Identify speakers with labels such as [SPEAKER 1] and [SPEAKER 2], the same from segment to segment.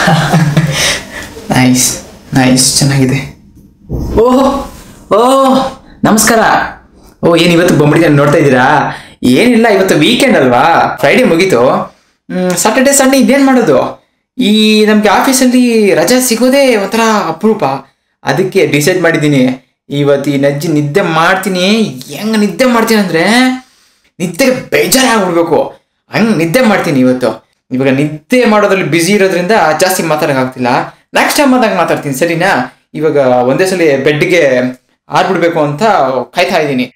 [SPEAKER 1] Nice nice ಚೆನ್ನಾಗಿದೆ ಓಹ್ ಓಹ್ ನಮಸ್ಕಾರ ಓ ಏನು ಇವತ್ತು ಬೊಂಬಡಿಗೆ ನೋಡ್ತಾ ಇದ್ದೀರಾ ಏನಿಲ್ಲ ಇವತ್ತು ವೀಕೆಂಡ್ ಅಲ್ವಾ ಫ್ರೈಡೆ ಮುಗೀತು ಸಾಟರ್ಡೆ ಸಂಡೇ ಇದೇನು ಮಾಡೋದು ಈ ನಮಗೆ ಆಫೀಸಲ್ಲಿ ರಜಾ ಸಿಗೋದೇ ಒಂಥರ ಅಪರೂಪ ಅದಕ್ಕೆ ಡಿಸೈಡ್ ಮಾಡಿದ್ದೀನಿ ಇವತ್ತು ಈ ನಜ್ಜಿ ನಿದ್ದೆ ಮಾಡ್ತೀನಿ ಹೆಂಗ್ ನಿದ್ದೆ ಮಾಡ್ತೀನಿ ಅಂದ್ರೆ ನಿದ್ದೆಗೆ ಬೇಜಾರಾಗ್ಬಿಡ್ಬೇಕು ಹಂಗ್ ನಿದ್ದೆ ಮಾಡ್ತೀನಿ ಇವತ್ತು ಇವಾಗ ನಿದ್ದೆ ಮಾಡೋದ್ರಲ್ಲಿ ಬ್ಯುಸಿ ಇರೋದ್ರಿಂದ ಜಾಸ್ತಿ ಮಾತಾಡೋಕ್ಕಾಗ್ತಿಲ್ಲ ನೆಕ್ಸ್ಟ್ ಟೈಮ್ ಆದಾಗ ಮಾತಾಡ್ತೀನಿ ಸರಿನಾ ಇವಾಗ ಒಂದೇ ಸಲ ಬೆಡ್ಗೆ ಆರ್ಬಿಡ್ಬೇಕು ಅಂತ ಕಾಯ್ತಾ ಇದ್ದೀನಿ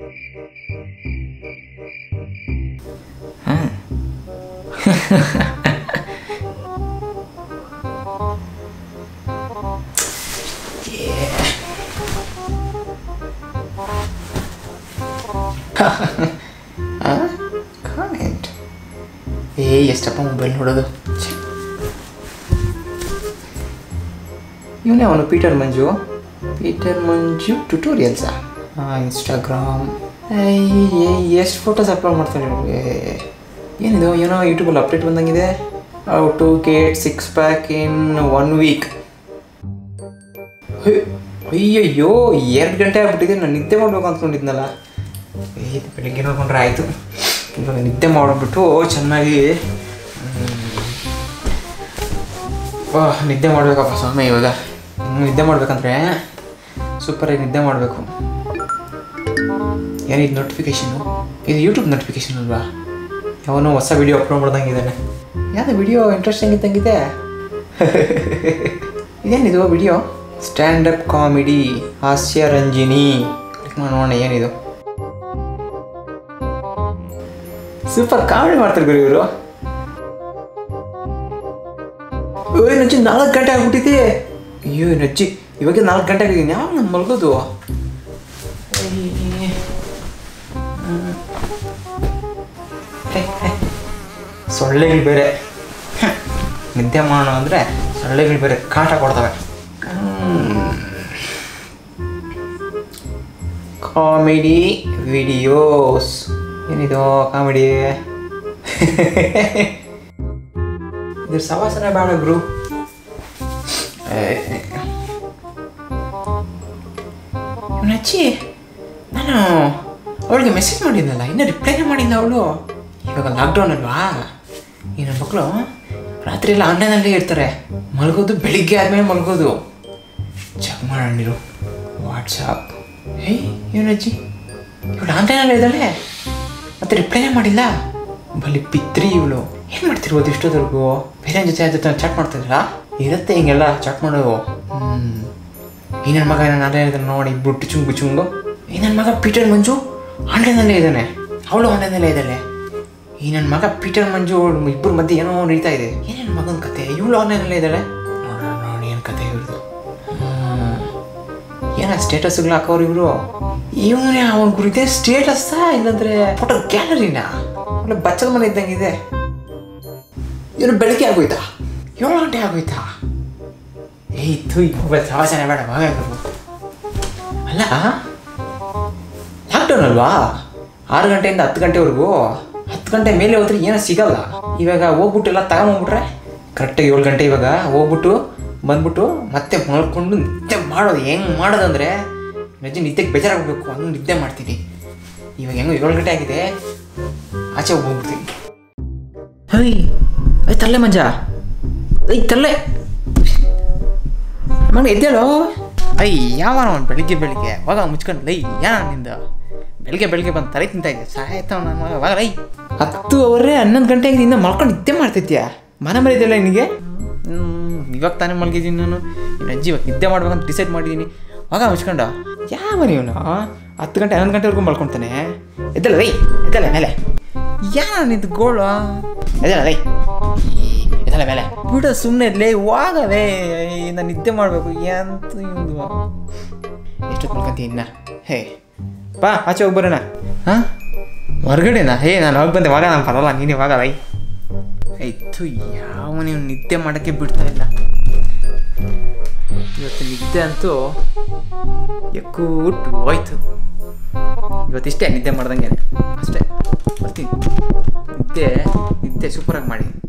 [SPEAKER 1] ಕಾಮೆಂಟ್ ಏ ಎಷ್ಟಪ್ಪ ಮೊಬೈಲ್ ನೋಡೋದು ಇವನೇ ಅವನು ಪೀಟರ್ ಮಂಜು ಪೀಟರ್ ಮಂಜು ಟ್ಯುಟೋರಿಯಲ್ಸಾ ಹಾಂ ಇನ್ಸ್ಟಾಗ್ರಾಮ್ ಎಷ್ಟು ಫೋಟೋಸ್ ಅಪ್ಲೋಡ್ ಮಾಡ್ತಾರೆ ಇವ್ರು? ಏ, ಏನಿದು ಏನೋ ಯೂಟ್ಯೂಬಲ್ಲಿ ಅಪ್ಡೇಟ್ ಬಂದಂಗಿದೆ how to get six pack in one week ಅಯ್ಯಯ್ಯೋ ಎರಡು ಗಂಟೆ ಆಗ್ಬಿಟ್ಟಿದೆ ನಾನು ನಿದ್ದೆ ಮಾಡ್ಬೇಕು ಅಂದ್ಕೊಂಡಿದ್ನಲ್ಲ ಏ, ಇದು ಬೆಳಿಗ್ಗೆ ನೋಡ್ಕೊಂಡ್ರೆ ಆಯಿತು ಇವಾಗ ನಿದ್ದೆ ಮಾಡಿಬಿಟ್ಟು ಚೆನ್ನಾಗಿ ವಾಹ್ ನಿದ್ದೆ ಮಾಡಬೇಕಪ್ಪ ಸ್ವಾಮಿ ಇವಾಗ ಹ್ಮ್, ನಿದ್ದೆ ಮಾಡ್ಬೇಕಂದ್ರೆ ಸೂಪರಾಗಿ ನಿದ್ದೆ ಮಾಡಬೇಕು ಏನಿದು ನೋಟಿಫಿಕೇಶನು ಇದು ಯೂಟ್ಯೂಬ್ ನೋಟಿಫಿಕೇಶನ್ ಅಲ್ವಾ ಯಾವನೋ ಹೊಸ ವಿಡಿಯೋ ಅಪ್ಲೋಡ್ ಮಾಡ್ದಂಗಿದ್ದಾನೆ ಯಾವುದು ವಿಡಿಯೋ ಇಂಟ್ರೆಸ್ಟಿಂಗ್ ಇದ್ದಂಗಿದೆ ಇದೇನಿದು ವಿಡಿಯೋ ಸ್ಟ್ಯಾಂಡಪ್ ಕಾಮಿಡಿ ಹಾಸ್ಯ ರಂಜಿನಿ ಕ್ಲಿಕ್ ಮಾಡಿ ನೋಡೋಣ ಏನಿದು ಸೂಪರ್ ಕಾಮಿಡಿ ಮಾಡ್ತಾರೆ ಗುರು ಇವರು ಓಯ್ ನಜ್ಜಿ ನಾಲ್ಕು ಗಂಟೆ ಆಗ್ಬಿಟ್ಟಿದೆ ಅಯ್ಯೋ ನಜ್ಜಿ ಇವಾಗ ನಾಲ್ಕು ಗಂಟೆ ಆಗಿದ್ದೀನಿ ಯಾವಾಗ ನಾನು ಮಲ್ಗೋದು ಅಯ್ಯ್. ಹ್ಮ್. ಹೇ, ಹೇ. ಸೊಳ್ಳೆಗಳು ಬೇರೆ ಹ್ಮ್. ನಿದ್ದೆ ಮಾಡೋಣ ಅಂದರೆ ಸೊಳ್ಳೆಗಳು ಬೇರೆ ಕಾಟ ಕೊಡ್ತವೆ ಕಾಮಿಡಿ ವಿಡಿಯೋಸ್ ಏನಿದು ಕಾಮಿಡಿ ಇದ್ರ ಸವಾಸನೆ ಬೇಡ ಗುರು ನಚ್ಚಿ ನಾನು ಅವಳಿಗೆ ಮೆಸೇಜ್ ಮಾಡಿದ್ನಲ್ಲ ಇನ್ನೂ ರಿಪ್ಲೈನೇ ಮಾಡಿಲ್ಲ ಅವಳು ಇವಾಗ ಲಾಕ್ಡೌನ್ ಅಲ್ವಾ ಈ ನನ್ನ ಮಕ್ಕಳು ರಾತ್ರಿ ಎಲ್ಲ ಆನ್ಲೈನಲ್ಲೇ ಇರ್ತಾರೆ ಮಲಗೋದು ಬೆಳಿಗ್ಗೆ ಆದಮೇಲೆ ಮಲಗೋದು ಚೆಕ್ ಮಾಡೋಣಿರು ವಾಟ್ಸಪ್ ಹೇ ಏನಜ್ಜಿ ಇವಳು ಆನ್ಲೈನಲ್ಲೇ ಇದ್ದಾಳೆ ಮತ್ತೆ ರಿಪ್ಲೈನೇ ಮಾಡಿಲ್ಲ ಬಲಿ ಪಿತ್ರಿ ಇವಳು ಏನು ಮಾಡ್ತಿರ್ಬೋದು ಇಷ್ಟೊತ್ತವರೆಗೂ ಬೇರೆ ಜೊತೆ ಜೊತೆ ಚಾಟ್ ಮಾಡ್ತಿದ್ರಾ ಇರುತ್ತೆ ಹಿಂಗೆಲ್ಲ ಚಾಟ್ ಮಾಡೋದು ಹ್ಮ್ ಈ ನನ್ನ ಮಗ ನಾನು ಆನ್ಲೈನ್ ಇದ್ದಾನೆ ನೋಡಿ ಬುಟ್ಟು ಚುಂಗ್ ಬಿಚುಂಗು ಈ ನನ್ನ ಮಗ ಪೀಟರ್ ಮಂಜು ಆನ್ಲೈನಲ್ಲೇ ಇದ್ದಾನೆ ಅವಳು ಆನ್ಲೈನಲ್ಲೇ ಇದ್ದಾಳೆ ಈ ನನ್ನ ಮಗ ಪೀಟರ್ ಮಂಜು ಇಬ್ಬರ ಮಧ್ಯೆ ಏನೋ ನಡೀತಾ ಇದೆ ಏನೇನು ಮಗನ ಕತೆ ಇವಳು ಆನ್ಲೈನಲ್ಲೇ ಇದ್ದಾಳೆ ನೋಡೋಣ ನೋಡಿ ಏನು ಕತೆ ಇವ್ರದ್ದು ಏನ ಸ್ಟೇಟಸ್ಗಳು ಹಾಕೋರು ಇವರು ಇವನೇ ಅವನ ಗುರಿದೆ ಸ್ಟೇಟಸ್ಸಾ ಇಲ್ಲಂದ್ರೆ ಫೋಟೋ ಗ್ಯಾಲರಿನಾ ಒಳ್ಳೆ ಬಚ್ಚದ ಮನೆ ಇದ್ದಂಗಿದೆ ಇವರು ಬೆಳಗ್ಗೆ ಆಗೋಯ್ತಾ ಏಳು ಗಂಟೆ ಆಗೋಯ್ತಾ ಏಯ್ ತುಯ್ ಮೊಬೈಲ್ ಸವಾಸನೆ ಬೇಡ ಮಗ ಅಲ್ಲ ಲಾಕ್ಡೌನ್ ಅಲ್ವಾ ಆರು ಗಂಟೆಯಿಂದ ಹತ್ತು ಗಂಟೆವರೆಗೂ ಹತ್ತು ಗಂಟೆ ಮೇಲೆ ಹೋದ್ರೆ ಏನೋ ಸಿಗಲ್ಲ ಇವಾಗ ಹೋಗ್ಬಿಟ್ಟು ಎಲ್ಲ ತಗೊಂಬಂದ್ಬಿಟ್ರೆ ಕರೆಕ್ಟಾಗಿ ಏಳು ಗಂಟೆ ಇವಾಗ ಹೋಗ್ಬಿಟ್ಟು ಬಂದ್ಬಿಟ್ಟು ಮತ್ತೆ ಮಲ್ಕೊಂಡು ನಿದ್ದೆ ಮಾಡೋದು ಹೆಂಗೆ ಮಾಡೋದಂದ್ರೆ ನಿಜ ನಿದ್ದೆಗೆ ಬೇಜಾರಾಗಬೇಕು ಹಂಗೆ ನಿದ್ದೆ ಮಾಡ್ತೀನಿ ಇವಾಗ ಹೆಂಗೋ ಏಳು ಗಂಟೆ ಆಗಿದೆ ಆಚೆ ಹೋಗ್ಬಿಡ್ತೀನಿ ಹೈ ಐ ತಲ್ಲೆ ಮಂಜ ಐ ತಲ್ಲೆ ಮಗ ಎದ್ದೇಳೋ ಐ ಯಾವ ಅವನು ಬೆಳಿಗ್ಗೆ ಬೆಳಿಗ್ಗೆ ಹೋಗ ಮುಚ್ಕೊಂಡು ಲೈ ಯಾ ನಿಂದ ಬೆಳಿಗ್ಗೆ ಬೆಳಿಗ್ಗೆ ಬಂದು ತಲೆ ತಿಂತಾ ಇದೆ ಸಾಯ್ತಾವ ನನ್ನ ಮಗ ಹೋಗ ಲೈ ಹತ್ತು ಅವರೇ ಹನ್ನೊಂದು ಗಂಟೆ ಆಗಿದೆ ಇನ್ನು ಮಲ್ಕೊಂಡು ನಿದ್ದೆ ಮಾಡ್ತಿದ್ಯಾ ಮನೆ ಮನೆ ಇದೆಯಲ್ಲ ನಿನಗೆ ಹ್ಮ್, ಇವಾಗ ತಾನೇ ಮಲಗಿದ್ದೀನಿ ನಾನು ಇನ್ನು ಅಜ್ಜಿ ಇವತ್ತು ನಿದ್ದೆ ಮಾಡ್ಬೇಕಂತ ಡಿಸೈಡ್ ಮಾಡಿದ್ದೀನಿ ಹೋಗ ಮುಚ್ಕೊಂಡ ಯಾವ ಇವನು ಹತ್ತು ಗಂಟೆ ಹನ್ನೊಂದು ಗಂಟೆವರೆಗೂ ಮಲ್ಕೊಳ್ತಾನೆ ಎದ್ದಲ್ಲ ಲೈ ಎದ್ದಲ್ಲ ಮೇಲೆ ಯಾ ನಿಂದು ಗೋಳು ಎದ್ದಲ್ಲ ಲೈ ಎದ್ದಲ್ಲ ಮೇಲೆ ಬಿಡು ಸುಮ್ಮನೆ ಇರಲಿ ಹೋಗವೇ ನಾನು ನಿದ್ದೆ ಮಾಡಬೇಕು ಎಂತ ಇವ್ನು ಎಷ್ಟೊತ್ತು ಮಲ್ಕೊಂತೀನಿ ಇನ್ನ ಹೇ ಬಾ ಆಚೆ ಹೋಗಿ ಬರೋಣ ಹಾಂ ಹೊರಗಡೆನಾ ಹೇ ನಾನು ಹೋಗಿ ಬಂದೆ ಮಗ ನಾನು ಬರಲ್ಲ ನೀನೇ ಮಗ ಬೈ ಆಯ್ತು ಯಾವ ನೀವು ನಿದ್ದೆ ಮಾಡೋಕ್ಕೆ ಬಿಡ್ತಾ ಇಲ್ಲ ಇವತ್ತು ನಿದ್ದೆ ಅಂತೂ ಎಕ್ಕೂಟ್ಟು ಹೋಯ್ತು ಇವತ್ತಿಷ್ಟೇ ನಿದ್ದೆ ಮಾಡ್ದಂಗೆ ಅಷ್ಟೇ ಬರ್ತೀನಿ ನಿದ್ದೆ ನಿದ್ದೆ ಸೂಪರಾಗಿ ಮಾಡಿ